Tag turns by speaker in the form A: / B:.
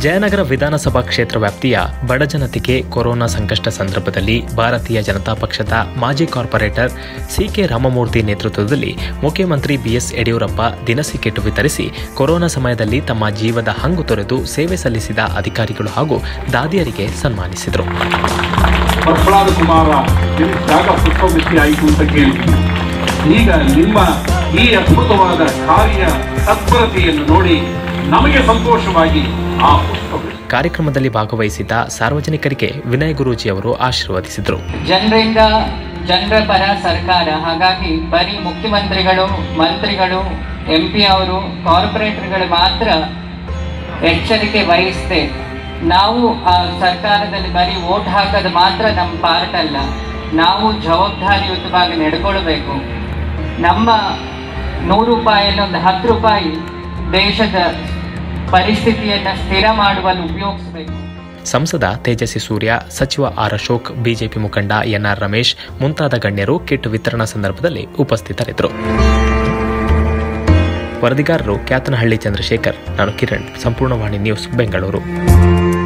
A: ಜಯನಗರ ವಿಧಾನಸಭಾ ಕ್ಷೇತ್ರ ವ್ಯಾಪ್ತಿಯ ಬಡಜನತೆಗೆ ಕೊರೋನಾ ಸಂಕಷ್ಟ ಸಂದರ್ಭದಲ್ಲಿ ಭಾರತೀಯ ಜನತಾ ಪಕ್ಷದ ಮಾಜಿ ಕಾರ್ಪೊರೇಟರ್ ಸಿಕೆ ರಾಮಮೂರ್ತಿ ನೇತೃತ್ವದಲ್ಲಿ ಮುಖ್ಯಮಂತ್ರಿ ಬಿಎಸ್ ಯಡಿಯೂರಪ್ಪ ದಿನಸಿ ಕಿಟ್ ವಿತರಿಸಿ ಕೊರೋನಾ ಸಮಯದಲ್ಲಿ ತಮ್ಮ ಜೀವದ ಹಂಗು ತೊರೆದು ಸೇವೆ ಸಲ್ಲಿಸಿದ ಅಧಿಕಾರಿಗಳು ಹಾಗೂ ದಾದಿಯರಿಗೆ ಸನ್ಮಾನಿಸಿದರು
B: ಪ್ರಹ್ಲಾದ ಕುಮಾರ ನಿಮ್ಮ ಜಾಗ ಪುಷ್ಪವೃಷ್ಟಿ ಆಯಿತು ಅಂತ ಕೇಳಿದ್ದೀನಿ ಈಗ ನಿಮ್ಮ ಈ ಅದ್ಭುತವಾದ ಕಾರ್ಯ ತತ್ಪರತೆಯನ್ನು ನೋಡಿ ನಮಗೆ ಸಂತೋಷವಾಗಿ ಆ ಪುಷ್ಪವೃಷ್ಟಿ
A: ಕಾರ್ಯಕ್ರಮದಲ್ಲಿ ಭಾಗವಹಿಸಿದ್ದ ಸಾರ್ವಜನಿಕರಿಗೆ ವಿನಯ್ ಗುರೂಜಿ ಅವರು ಆಶೀರ್ವದಿಸಿದರು
C: ಜನರಿಂದ ಜನರ ಪರ ಸರ್ಕಾರ ಹಾಗಾಗಿ ಬರೀ ಮುಖ್ಯಮಂತ್ರಿಗಳು ಮಂತ್ರಿಗಳು ಎಂ ಪಿ ಅವರು ಕಾರ್ಪೊರೇಟರ್ಗಳು ಮಾತ್ರ ಎಚ್ಚರಿಕೆ ವಹಿಸದೆ ನಾವು ಆ ಸರ್ಕಾರದಲ್ಲಿ ಬರೀ ವೋಟ್ ಹಾಕೋದು ಮಾತ್ರ ನಮ್ಮ ಪಾರ್ಟ್ ಅಲ್ಲ ನಾವು ಜವಾಬ್ದಾರಿಯುತವಾಗಿ ನಡ್ಕೊಳ್ಬೇಕು ನಮ್ಮ ನೂರು ರೂಪಾಯಿಯಲ್ಲಿ ಒಂದು ಹತ್ತು ರೂಪಾಯಿ ದೇಶದ ಪರಿಸ್ಥಿತಿಯನ್ನು ಸ್ಥಿರ ಮಾಡುವಲ್ಲಿ ಉಪಯೋಗಿಸಬೇಕು
A: ಸಂಸದ ತೇಜಸ್ವಿ ಸೂರ್ಯ ಸಚಿವ ಆರ್ ಅಶೋಕ್ ಬಿಜೆಪಿ ಮುಖಂಡ ಎನ್ಆರ್ ರಮೇಶ್ ಮುಂತಾದ ಗಣ್ಯರು ಕಿಟ್ ವಿತರಣಾ ಸಂದರ್ಭದಲ್ಲಿ ಉಪಸ್ಥಿತರಿದ್ದರು ವರದಿಗಾರರು ಕ್ಯಾತನಹಳ್ಳಿ ಚಂದ್ರಶೇಖರ್ ನಾನು ಕಿರಣ್ ಸಂಪೂರ್ಣವಾಣಿ ನ್ಯೂಸ್ ಬೆಂಗಳೂರು